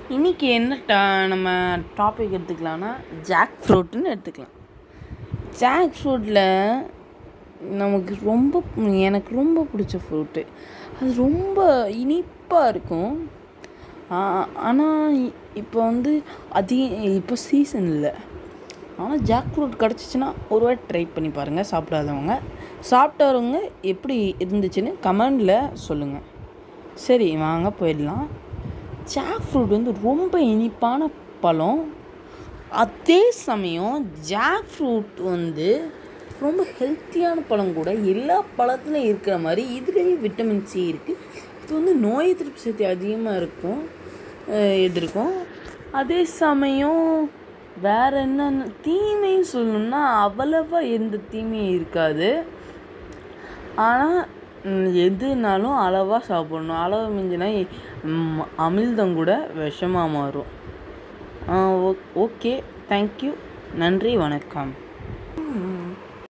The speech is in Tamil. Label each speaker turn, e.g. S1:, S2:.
S1: இன்றைக்கி என்ன டா நம்ம டாபிக் எடுத்துக்கலாம்னா ஜாக் ஃப்ரூட்டுன்னு எடுத்துக்கலாம் ஜாக் ஃப்ரூட்டில் நமக்கு ரொம்ப எனக்கு ரொம்ப பிடிச்ச ஃப்ரூட்டு அது ரொம்ப இனிப்பாக இருக்கும் ஆனால் இப்போ வந்து அதிக இப்போ சீசன் இல்லை ஆனால் ஜாக் ஃப்ரூட் கிடச்சிச்சின்னா ஒரு வாட்டி ட்ரை பண்ணி பாருங்கள் சாப்பிடாதவங்க சாப்பிட்டவங்க எப்படி இருந்துச்சுன்னு கமெண்டில் சொல்லுங்கள் சரி வாங்க போயிடலாம் ஜாக் ஃப்ரூட் வந்து ரொம்ப இனிப்பான பழம் அதே சமயம் ஜாக் ஃப்ரூட் வந்து ரொம்ப ஹெல்த்தியான பழம் கூட எல்லா பழத்துலையும் இருக்கிற மாதிரி இதுலேயும் விட்டமின் சி இருக்குது இது வந்து நோய் எதிர்ப்பு சக்தி அதிகமாக இருக்கும் அஹ் எதிர்க்கும் அதே சமயம் வேறு என்னென்ன தீமையும் சொல்லணும்னா அவ்வளவா எந்த தீமையும் இருக்காது ஆனால் எதுனாலும் அளவாக சாப்பிடணும் அளவு மிஞ்சினா ம், அமிழ்தம் கூட விஷமாக மாறும் ஓகே தேங்க்யூ நன்றி வணக்கம்